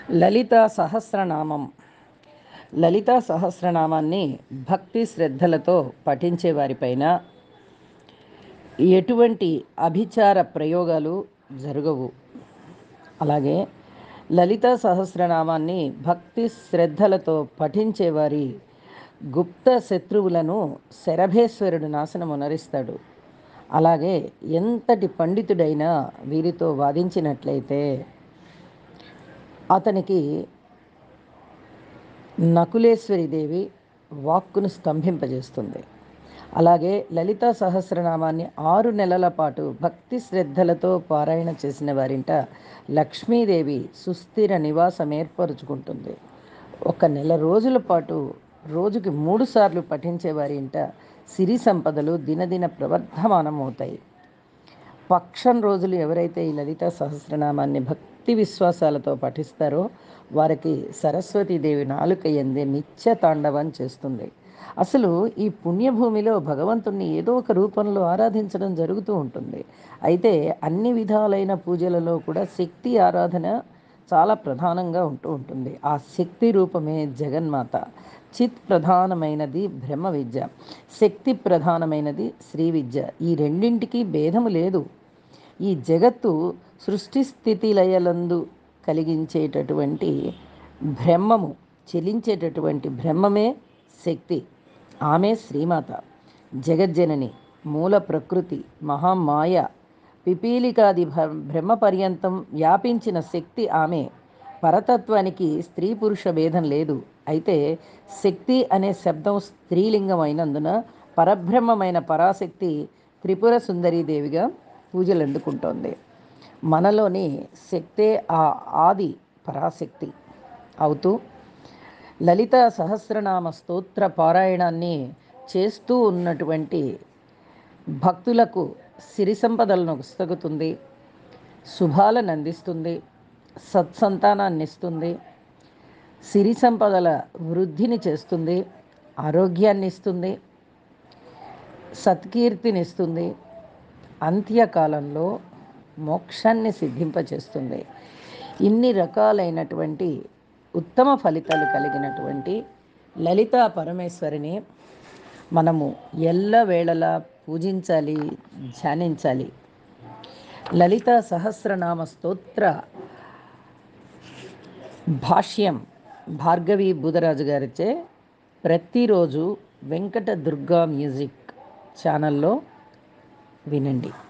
లలిత సహస్రనామం లలిత సహస్రనామాన్ని భక్తి శ్రద్ధలతో పఠించే వారిపైన ఎటువంటి అభిచార ప్రయోగాలు జరగవు అలాగే లలిత సహస్రనామాన్ని భక్తి శ్రద్ధలతో పఠించేవారి గుప్త శత్రువులను శరభేశ్వరుడు నాశనం ఉనరిస్తాడు అలాగే ఎంతటి పండితుడైనా వీరితో వాదించినట్లయితే అతనికి నకులేశ్వరి దేవి వాక్కును స్తంభింపజేస్తుంది అలాగే లలిత సహస్రనామాన్ని ఆరు నెలల పాటు భక్తి శ్రద్ధలతో పారాయణ చేసిన వారింట లక్ష్మీదేవి సుస్థిర నివాసం ఏర్పరుచుకుంటుంది ఒక నెల రోజుల పాటు రోజుకి మూడు సార్లు పఠించే వారింట సిరి సంపదలు దినదిన ప్రవర్ధమానమవుతాయి పక్షం రోజులు ఎవరైతే ఈ లలిత సహస్రనామాన్ని భక్తి విశ్వాసాలతో పఠిస్తారో వారికి సరస్వతీదేవి నాలుక ఎందే నిత్య తాండవం చేస్తుంది అసలు ఈ పుణ్యభూమిలో భగవంతుణ్ణి ఏదో ఒక రూపంలో ఆరాధించడం జరుగుతూ ఉంటుంది అయితే అన్ని విధాలైన పూజలలో కూడా శక్తి ఆరాధన చాలా ప్రధానంగా ఉంటూ ఉంటుంది ఆ శక్తి రూపమే జగన్మాత చిత్ ప్రధానమైనది బ్రహ్మ విద్య శక్తి ప్రధానమైనది శ్రీ విద్య ఈ రెండింటికి భేదము లేదు ఈ జగత్తు సృష్టి స్థితి లయలందు కలిగించేటటువంటి బ్రహ్మము చెలించేటటువంటి బ్రహ్మమే శక్తి ఆమె శ్రీమాత జగజ్జనని మూల ప్రకృతి మహామాయ పిపీలికాది బ్రహ్మ పర్యంతం వ్యాపించిన శక్తి ఆమె పరతత్వానికి స్త్రీ పురుష భేదం లేదు అయితే శక్తి అనే శబ్దం స్త్రీలింగం అయినందున పరబ్రహ్మమైన పరాశక్తి త్రిపుర సుందరీదేవిగా పూజలు అందుకుంటోంది మనలోని శక్తే ఆ ఆది పరాశక్తి అవుతూ లలిత సహస్రనామ స్తోత్ర పారాయణాన్ని చేస్తూ ఉన్నటువంటి భక్తులకు సిరి సంపదలను పుస్తగుతుంది శుభాలను అందిస్తుంది సత్సంతానాన్ని ఇస్తుంది సిరి సంపదల వృద్ధిని చేస్తుంది ఆరోగ్యాన్ని ఇస్తుంది సత్కీర్తిని ఇస్తుంది అంత్యకాలంలో మోక్షాన్ని సిద్ధింపచేస్తుంది ఇన్ని రకాలైనటువంటి ఉత్తమ ఫలితాలు కలిగినటువంటి లలితా పరమేశ్వరిని మనము ఎల్లవేళలా పూజించాలి ధ్యానించాలి లలిత సహస్రనామ స్తోత్ర భాష్యం భార్గవి బుధరాజు గారిచే ప్రతిరోజు వెంకట దుర్గా మ్యూజిక్ ఛానల్లో వినండి